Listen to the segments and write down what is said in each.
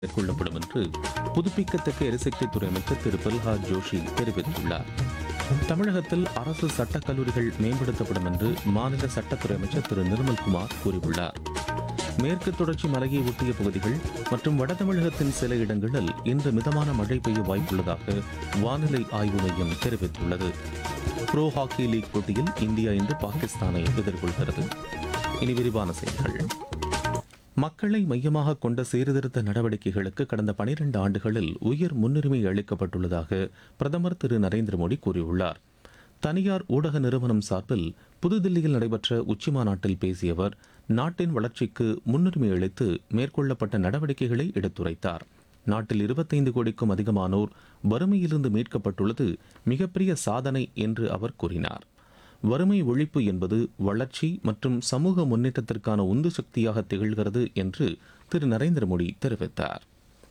மேற்கொள்ளப்படும் என்று புதுப்பிக்கத்தக்க எரிசக்தித்துறை அமைச்சர் திரு பிரல்ஹாத் ஜோஷி தெரிவித்துள்ளார் தமிழகத்தில் அரசு சட்டக் கல்லூரிகள் மேம்படுத்தப்படும் என்று மாநில சட்டத்துறை அமைச்சர் திரு நிர்மல்குமார் கூறியுள்ளார் மேற்கு தொடர்ச்சி மலையை ஒட்டிய பகுதிகள் மற்றும் வட தமிழகத்தின் சில இடங்களில் இன்று மிதமான மழை பெய்ய வாய்ப்புள்ளதாக வானிலை ஆய்வு மையம் தெரிவித்துள்ளது ப்ரோ ஹாக்கி லீக் போட்டியில் இந்தியா இன்று பாகிஸ்தானை எதிர்கொள்கிறது இனி விரிவான செய்திகள் மக்களை மையமாக கொண்ட சீர்திருத்த நடவடிக்கைகளுக்கு கடந்த பனிரெண்டு ஆண்டுகளில் உயர் முன்னுரிமை அளிக்கப்பட்டுள்ளதாக பிரதமர் திரு நரேந்திர மோடி கூறியுள்ளார் தனியார் ஊடக நிறுவனம் சார்பில் புதுதில்லியில் நடைபெற்ற உச்சிமாநாட்டில் பேசிய அவர் நாட்டின் வளர்ச்சிக்கு முன்னுரிமை அளித்து மேற்கொள்ளப்பட்ட நடவடிக்கைகளை எடுத்துரைத்தார் நாட்டில் இருபத்தைந்து கோடிக்கும் அதிகமானோர் வறுமையிலிருந்து மீட்கப்பட்டுள்ளது மிகப்பெரிய சாதனை என்று அவர் கூறினார் வறுமை ஒழிப்பு என்பது வளர்ச்சி மற்றும் சமூக முன்னேற்றத்திற்கான உந்து சக்தியாக திகழ்கிறது என்று திரு நரேந்திர மோடி தெரிவித்தார்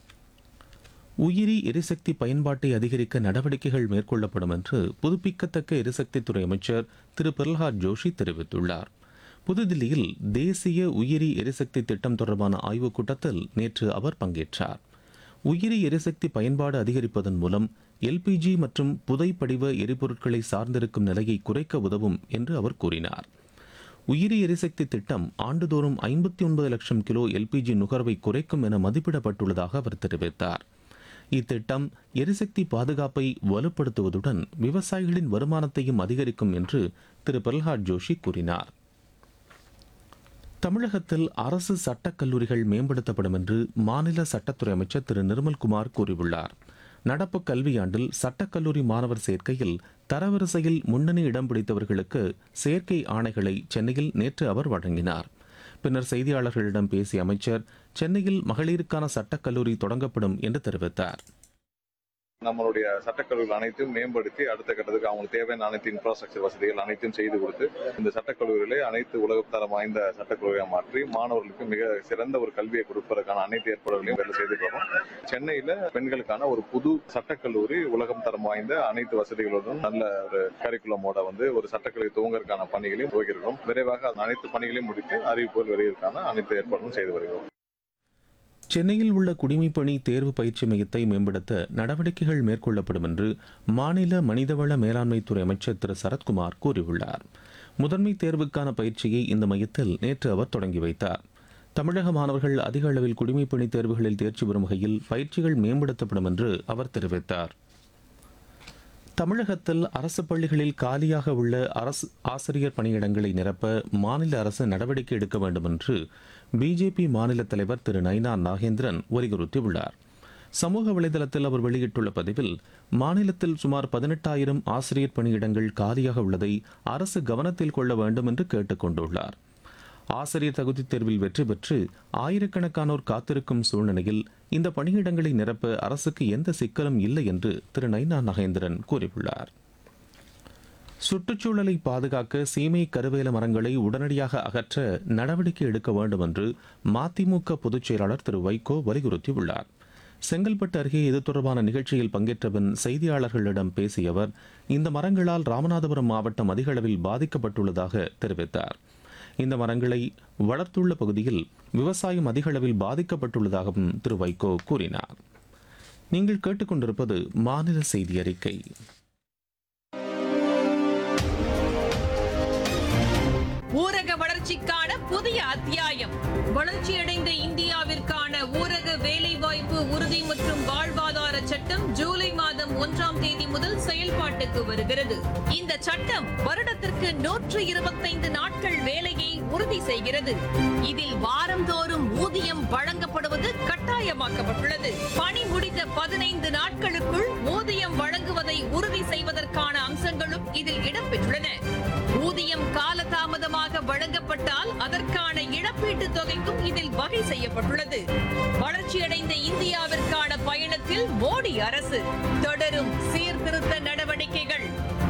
உயிரி எரிசக்தி பயன்பாட்டை அதிகரிக்க நடவடிக்கைகள் மேற்கொள்ளப்படும் என்று புதுப்பிக்கத்தக்க எரிசக்தித்துறை அமைச்சர் திரு பிரல்ஹாத் ஜோஷி தெரிவித்துள்ளார் புதுதில்லியில் தேசிய உயிரி எரிசக்தி திட்டம் தொடர்பான ஆய்வுக் கூட்டத்தில் நேற்று அவர் பங்கேற்றார் உயிரி எரிசக்தி பயன்பாடு அதிகரிப்பதன் மூலம் எல்பிஜி மற்றும் புதைப்படிவ எரிபொருட்களை சார்ந்திருக்கும் நிலையை குறைக்க உதவும் என்று அவர் கூறினார் உயிரி எரிசக்தி திட்டம் ஆண்டுதோறும் ஐம்பத்தி ஒன்பது லட்சம் கிலோ எல்பிஜி நுகர்வை குறைக்கும் என மதிப்பிடப்பட்டுள்ளதாக அவர் தெரிவித்தார் இத்திட்டம் எரிசக்தி பாதுகாப்பை வலுப்படுத்துவதுடன் விவசாயிகளின் வருமானத்தையும் அதிகரிக்கும் என்று திரு பிரல்ஹாத் ஜோஷி கூறினார் தமிழகத்தில் அரசு சட்டக் கல்லூரிகள் மேம்படுத்தப்படும் என்று மாநில சட்டத்துறை அமைச்சர் திரு நிர்மல்குமார் கூறியுள்ளார் நடப்பு கல்வியாண்டில் சட்டக்கல்லூரி மாணவர் சேர்க்கையில் தரவரிசையில் முன்னணி இடம் பிடித்தவர்களுக்கு சேர்க்கை ஆணைகளை சென்னையில் நேற்று அவர் வழங்கினார் பின்னர் செய்தியாளர்களிடம் பேசிய அமைச்சர் சென்னையில் மகளிருக்கான சட்டக்கல்லூரி தொடங்கப்படும் என்று தெரிவித்தார் நம்மளுடைய சட்டக்கல்லூரிகள் அனைத்தையும் மேம்படுத்தி அடுத்த கட்டத்துக்கு அவங்களுக்கு தேவையான அனைத்து இன்ஃப்ராஸ்ட்ரக்சர் வசதிகள் அனைத்தையும் செய்து கொடுத்து இந்த சட்டக்கல்லூரிகளை அனைத்து உலகத்தரம் வாய்ந்த சட்டக்கல்லூரியாக மாற்றி மாணவர்களுக்கு மிக சிறந்த ஒரு கல்வியை கொடுப்பதற்கான அனைத்து ஏற்பாடுகளையும் வேலை செய்து வரோம் சென்னையில பெண்களுக்கான ஒரு புது சட்டக்கல்லூரி உலகம் தரம் வாய்ந்த அனைத்து வசதிகளுடன் நல்ல ஒரு கரிக்குலமோட வந்து ஒரு சட்டக்கல்லூரி துவங்கறதுக்கான பணிகளையும் துவங்கியிருக்கிறோம் விரைவாக அந்த அனைத்து பணிகளையும் முடித்து அறிவிப்புகள் வெளியிற்கான அனைத்து ஏற்பாடுகளும் செய்து வருகிறோம் சென்னையில் உள்ள குடிமைப்பணி தேர்வு பயிற்சி மையத்தை மேம்படுத்த நடவடிக்கைகள் மேற்கொள்ளப்படும் என்று மாநில மனிதவள மேலாண்மைத்துறை அமைச்சர் திரு சரத்குமார் கூறியுள்ளார் முதன்மை தேர்வுக்கான பயிற்சியை இந்த மையத்தில் நேற்று அவர் தொடங்கி வைத்தார் தமிழக மாணவர்கள் அதிக அளவில் குடிமைப்பணி தேர்வுகளில் தேர்ச்சி பெறும் வகையில் பயிற்சிகள் மேம்படுத்தப்படும் என்று அவர் தெரிவித்தார் தமிழகத்தில் அரசு பள்ளிகளில் காலியாக உள்ள அரசு ஆசிரியர் பணியிடங்களை நிரப்ப மாநில அரசு நடவடிக்கை எடுக்க வேண்டும் என்று பிஜேபி மாநில தலைவர் திரு நைனா நாகேந்திரன் வலியுறுத்தியுள்ளார் சமூக வலைதளத்தில் அவர் வெளியிட்டுள்ள பதிவில் மாநிலத்தில் சுமார் பதினெட்டாயிரம் ஆசிரியர் பணியிடங்கள் காலியாக உள்ளதை அரசு கவனத்தில் கொள்ள வேண்டும் என்று கேட்டுக் கொண்டுள்ளார் ஆசிரியர் தகுதித் தேர்வில் வெற்றி பெற்று ஆயிரக்கணக்கானோர் காத்திருக்கும் சூழ்நிலையில் இந்த பணியிடங்களை நிரப்ப அரசுக்கு எந்த சிக்கலும் இல்லை என்று திரு நைனா நகேந்திரன் கூறியுள்ளார் சுற்றுச்சூழலை பாதுகாக்க சீமை கருவேல மரங்களை உடனடியாக அகற்ற நடவடிக்கை எடுக்க வேண்டும் என்று மதிமுக பொதுச் செயலாளர் திரு வைகோ வலியுறுத்தியுள்ளார் செங்கல்பட்டு அருகே இது தொடர்பான நிகழ்ச்சியில் பங்கேற்ற பின் செய்தியாளர்களிடம் பேசிய அவர் இந்த மரங்களால் ராமநாதபுரம் மாவட்டம் அதிக அளவில் பாதிக்கப்பட்டுள்ளதாக தெரிவித்தார் இந்த மரங்களை வளர்த்துள்ள பகுதியில் விவசாயம் அதிக அளவில் பாதிக்கப்பட்டுள்ளதாகவும் திரு வைகோ கூறினார் நீங்கள் கேட்டுக்கொண்டிருப்பது மாநில செய்தி அறிக்கை ஊரக வளர்ச்சிக்கான புதிய அத்தியாயம் வளர்ச்சியடைந்த இந்தியாவிற்கான ஊரக வேலைவாய்ப்பு உறுதி மற்றும் வாழ்வாதார சட்டம் ஜூலை மாதம் ஒன்றாம் தேதி முதல் செயல்பாட்டுக்கு வருகிறது இந்த சட்டம் வருடத்திற்கு நூற்று இருபத்தைந்து நாட்கள் வேலையை உறுதி செய்கிறது இதில் வாரந்தோறும் ஊதியம் வழங்கப்படுவது கட்டாயமாக்கப்பட்டுள்ளது பணி முடிந்த பதினைந்து நாட்களுக்குள் ஊதியம் வழங்குவதை உறுதி செய்வதற்கான அம்சங்களும் இதில் இடம்பெற்றுள்ளன ஊதியம் காலதாமதமாக வழங்கப்பட்டால் அதற்கான இழப்பீட்டுத் தொகைக்கும் இதில் வகை செய்யப்பட்டுள்ளது வளர்ச்சியடைந்த இந்தியாவிற்கான பயணத்தில் மோடி அரசு தொடரும் சீர்திருத்த நடவடிக்கைகள்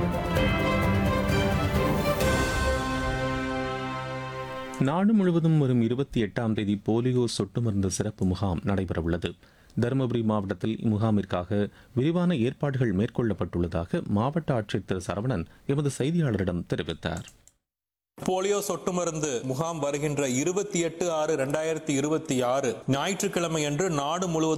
நாடு முழுவதும் வரும் இருபத்தி எட்டாம் தேதி போலியோ சொட்டு மருந்து சிறப்பு முகாம் நடைபெறவுள்ளது தருமபுரி மாவட்டத்தில் இம்முகாமிற்காக விரிவான ஏற்பாடுகள் மேற்கொள்ளப்பட்டுள்ளதாக மாவட்ட ஆட்சியர் திரு சரவணன் எமது செய்தியாளரிடம் தெரிவித்தார் போலியோ சொட்டு மருந்து முகாம் வருகின்ற இருபத்தி எட்டு ஆறு ரெண்டாயிரத்தி இருபத்தி ஆறு ஞாயிற்றுக்கிழமை அன்று நாடு முழுவதும்